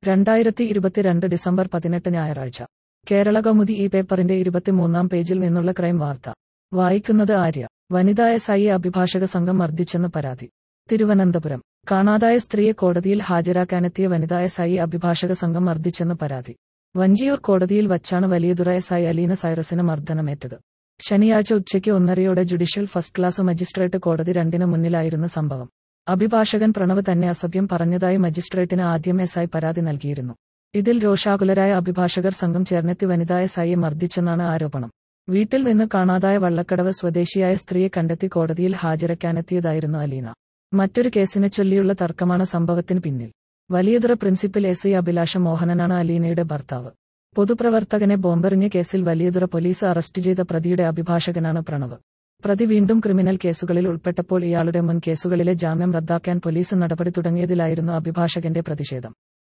രണ്ടായിരത്തി ഇരുപത്തിരണ്ട് ഡിസംബർ പതിനെട്ട് ഞായറാഴ്ച കേരള കൗമുദി ഈ പേപ്പറിന്റെ ഇരുപത്തിമൂന്നാം പേജിൽ നിന്നുള്ള ക്രൈം വാർത്ത വായിക്കുന്നത് ആര്യ വനിതാ എസ് ഐയെ അഭിഭാഷക സംഘം മർദ്ദിച്ചെന്ന് പരാതി തിരുവനന്തപുരം കാണാതായ സ്ത്രീയെ കോടതിയിൽ ഹാജരാക്കാനെത്തിയ വനിതാ എസ് ഐയെ അഭിഭാഷക സംഘം മർദ്ദിച്ചെന്ന് പരാതി വഞ്ചിയൂർ കോടതിയിൽ വച്ചാണ് വലിയതുറ എസ് ഐ അലീന സൈറസിന് മർദ്ദനമേറ്റത് ശനിയാഴ്ച ഉച്ചയ്ക്ക് ഒന്നരയോടെ ജുഡീഷ്യൽ ഫസ്റ്റ് ക്ലാസ് മജിസ്ട്രേറ്റ് കോടതി രണ്ടിന് മുന്നിലായിരുന്നു സംഭവം അഭിഭാഷകൻ പ്രണവ് തന്നെ അസഭ്യം പറഞ്ഞതായി മജിസ്ട്രേറ്റിന് ആദ്യം എസ് ഐ പരാതി നൽകിയിരുന്നു ഇതിൽ രോഷാകുലരായ അഭിഭാഷകർ സംഘം ചേർന്നെത്തി വനിതാ എസ് ഐയെ മർദ്ദിച്ചെന്നാണ് ആരോപണം വീട്ടിൽ നിന്ന് കാണാതായ വള്ളക്കടവ് സ്വദേശിയായ സ്ത്രീയെ കണ്ടെത്തി കോടതിയിൽ ഹാജരാക്കാനെത്തിയതായിരുന്നു അലീന മറ്റൊരു കേസിനെ ചൊല്ലിയുള്ള തർക്കമാണ് സംഭവത്തിന് പിന്നിൽ Valiyathura principal S I Abhilasha മോഹനനാണ് അലീനയുടെ ഭർത്താവ് പൊതുപ്രവർത്തകനെ ബോംബെറിഞ്ഞ കേസിൽ വലിയതുറ പോലീസ് അറസ്റ്റ് ചെയ്ത പ്രതിയുടെ അഭിഭാഷകനാണ് പ്രണവ് പ്രതി വീണ്ടും ക്രിമിനൽ കേസുകളിൽ ഉൾപ്പെട്ടപ്പോൾ ഇയാളുടെ മുൻ കേസുകളിലെ ജാമ്യം റദ്ദാക്കാൻ പോലീസ് നടപടി തുടങ്ങിയതിലായിരുന്നു അഭിഭാഷകന്റെ പ്രതിഷേധം